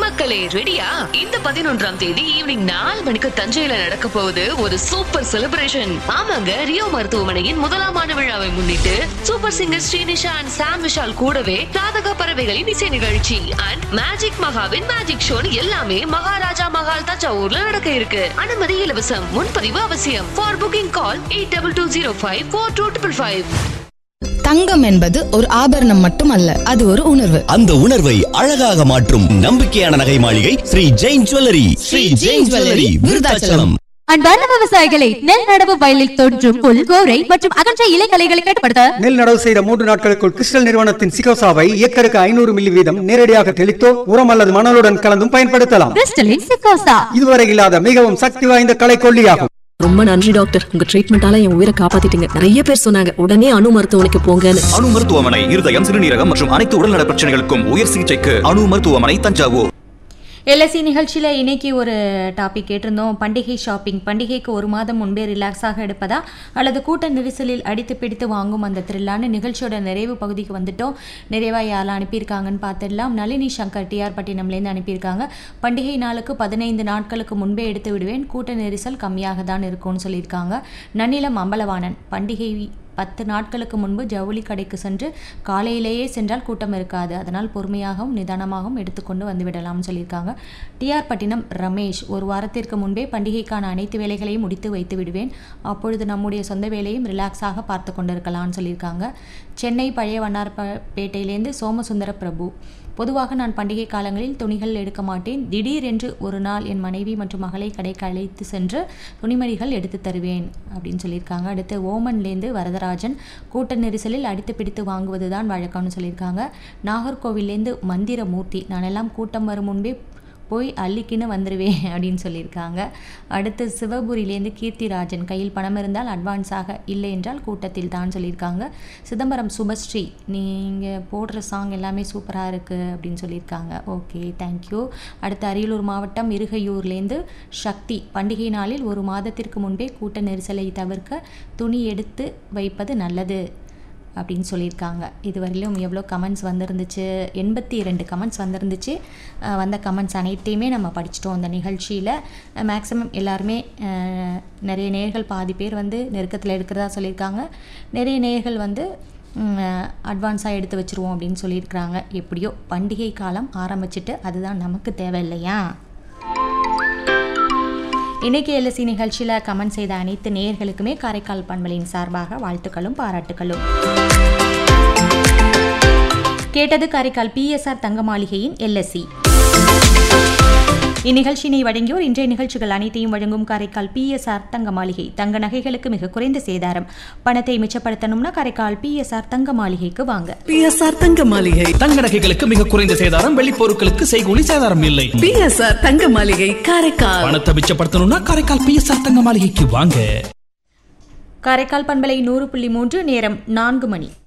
மக்களே ரெடியா இந்த பதினொன்றாம் தேதி ஈவினிங் நாலு மணிக்கு தஞ்சையில நடக்க போகுது ஒரு சூப்பர் செலிப்ரேஷன் ஆமாங்க ரியோ மருத்துவமனையின் முதலாம் ஆண்டு விழாவை முன்னிட்டு super singer Srinisha and Sam Vishal கூடவே ராதக பறவைகளின் இசை நிகழ்ச்சி அண்ட் மேஜிக் மகாவின் மேஜிக் ஷோ எல்லாமே மகாராஜா மகால் தஞ்சாவூர்ல நடக்க இருக்கு அனுமதி இலவசம் முன்பதிவு அவசியம் for booking call eight double two zero five four two triple five தங்கம் என்பது ஒரு ஆபரணம் மட்டுமல்ல அது ஒரு உணர்வு அந்த உணர்வை அழகாக மாற்றும் நம்பிக்கையான நகை மாளிகை ஸ்ரீ ஜெயின் ஜுவல்லரி ஸ்ரீ ஜெயின் ஜுவல்லரி விருதாச்சலம் அன்பார்ந்த விவசாயிகளை நெல் நடவு வயலில் தோன்றும் புல் கோரை மற்றும் அகன்ற இலைகளைகளை கட்டுப்படுத்த நெல் நடவு செய்த மூன்று நாட்களுக்குள் கிறிஸ்டல் நிறுவனத்தின் சிகோசாவை ஏக்கருக்கு ஐநூறு மில்லி வீதம் நேரடியாக தெளித்தோ உரம் அல்லது மணலுடன் கலந்தும் பயன்படுத்தலாம் கிறிஸ்டலின் சிக்கோசா இதுவரை இல்லாத மிகவும் சக்தி வாய்ந்த களைக்கொல்லியாகும் ரொம்ப நன்றி டாக்டர் உங்க ட்ரீட்மெண்டால என் உயிரை காப்பாத்திட்டீங்க நிறைய பேர் சொன்னாங்க உடனே அணு மருத்துவமனைக்கு போங்கன்னு அணு மருத்துவமனை இருதயம் சிறுநீரகம் மற்றும் அனைத்து உடல்நல பிரச்சனைகளுக்கும் உயர் சிகிச்சைக்கு அணு மருத்துவமனை தஞ்சாவூர் எல்எஸ்சி நிகழ்ச்சியில் இன்னைக்கு ஒரு டாபிக் கேட்டிருந்தோம் பண்டிகை ஷாப்பிங் பண்டிகைக்கு ஒரு மாதம் முன்பே ரிலாக்ஸாக எடுப்பதா அல்லது கூட்ட நெரிசலில் அடித்து பிடித்து வாங்கும் அந்த த்ரில்லான நிகழ்ச்சியோட நிறைவு பகுதிக்கு வந்துட்டோம் நிறைவாக யாரெல்லாம் அனுப்பியிருக்காங்கன்னு பார்த்துடலாம் நளினி சங்கர் டிஆர் பட்டினம்லேருந்து அனுப்பியிருக்காங்க பண்டிகை நாளுக்கு பதினைந்து நாட்களுக்கு முன்பே எடுத்து விடுவேன் கூட்ட நெரிசல் கம்மியாக தான் இருக்கும்னு சொல்லியிருக்காங்க நன்னிலம் அம்பலவாணன் பண்டிகை பத்து நாட்களுக்கு முன்பு ஜவுளி கடைக்கு சென்று காலையிலேயே சென்றால் கூட்டம் இருக்காது அதனால் பொறுமையாகவும் நிதானமாகவும் எடுத்துக்கொண்டு வந்து விடலாம்னு சொல்லியிருக்காங்க டிஆர் பட்டினம் ரமேஷ் ஒரு வாரத்திற்கு முன்பே பண்டிகைக்கான அனைத்து வேலைகளையும் முடித்து வைத்து விடுவேன் அப்பொழுது நம்முடைய சொந்த வேலையும் ரிலாக்ஸாக பார்த்து கொண்டிருக்கலாம்னு சொல்லியிருக்காங்க சென்னை பழைய வண்ணார்பேட்டையிலேருந்து சோமசுந்தர பிரபு பொதுவாக நான் பண்டிகை காலங்களில் துணிகள் எடுக்க மாட்டேன் திடீரென்று ஒரு நாள் என் மனைவி மற்றும் மகளை கடைக்கு அழைத்து சென்று துணிமணிகள் எடுத்து தருவேன் அப்படின்னு சொல்லியிருக்காங்க அடுத்து ஓமன்லேருந்து வரதராஜன் கூட்ட நெரிசலில் அடித்து பிடித்து வாங்குவது தான் வழக்கம்னு சொல்லியிருக்காங்க நாகர்கோவில்லேருந்து மந்திரமூர்த்தி நானெல்லாம் கூட்டம் வரும் முன்பே போய் அள்ளிக்கின்னு வந்துடுவேன் அப்படின்னு சொல்லியிருக்காங்க அடுத்து சிவபுரியிலேருந்து கீர்த்திராஜன் கையில் பணம் இருந்தால் அட்வான்ஸாக இல்லை என்றால் கூட்டத்தில் தான் சொல்லியிருக்காங்க சிதம்பரம் சுபஸ்ரீ நீங்கள் போடுற சாங் எல்லாமே சூப்பராக இருக்குது அப்படின்னு சொல்லியிருக்காங்க ஓகே தேங்க்யூ அடுத்து அரியலூர் மாவட்டம் இருகையூர்லேருந்து சக்தி பண்டிகை நாளில் ஒரு மாதத்திற்கு முன்பே கூட்ட நெரிசலை தவிர்க்க துணி எடுத்து வைப்பது நல்லது அப்படின்னு சொல்லியிருக்காங்க இதுவரையிலும் எவ்வளோ கமெண்ட்ஸ் வந்திருந்துச்சு எண்பத்தி இரண்டு கமெண்ட்ஸ் வந்திருந்துச்சு அஹ் வந்த கமெண்ட்ஸ் அனைத்தையுமே நம்ம படிச்சிட்டோம் அந்த நிகழ்ச்சியில் மேக்ஸிமம் எல்லாருமே அஹ், நிறைய நேர்கள் பாதி பேர் வந்து நெருக்கத்தில் எடுக்கிறதா சொல்லியிருக்காங்க நிறைய நேர்கள் வந்து அட்வான்ஸாக எடுத்து வச்சுருவோம் அப்படின்னு சொல்லியிருக்கிறாங்க எப்படியோ பண்டிகை காலம் ஆரம்பிச்சிட்டு அதுதான் நமக்கு தேவை இல்லையா இன்னைக்கு எல்எஸ்சி நிகழ்ச்சியில் கமெண்ட் செய்த அனைத்து நேயர்களுக்குமே காரைக்கால் பண்பலின் சார்பாக வாழ்த்துக்களும் பாராட்டுகளும் கேட்டது காரைக்கால் பிஎஸ்ஆர் தங்க மாளிகையின் எல்எஸ்சி இந்நிகழ்ச்சியினை வழங்கியோர் இன்றைய நிகழ்ச்சிகள் அனைத்தையும் வழங்கும் காரைக்கால் பிஎஸ்ஆர் தங்க மாளிகை தங்க நகைகளுக்கு மிக குறைந்த சேதாரம் பணத்தை மிச்சப்படுத்தணும்னா காரைக்கால் பிஎஸ்ஆர் தங்க மாளிகைக்கு வாங்க பிஎஸ்ஆர் தங்க மாளிகை தங்க நகைகளுக்கு மிக குறைந்த சேதாரம் வெள்ளி பொருட்களுக்கு செய்கூலி சேதாரம் இல்லை பிஎஸ்ஆர் தங்க மாளிகை காரைக்கால் பணத்தை மிச்சப்படுத்தணும்னா காரைக்கால் பிஎஸ்ஆர் தங்க மாளிகைக்கு வாங்க காரைக்கால் பண்பலை நூறு புள்ளி மூன்று நேரம் நான்கு மணி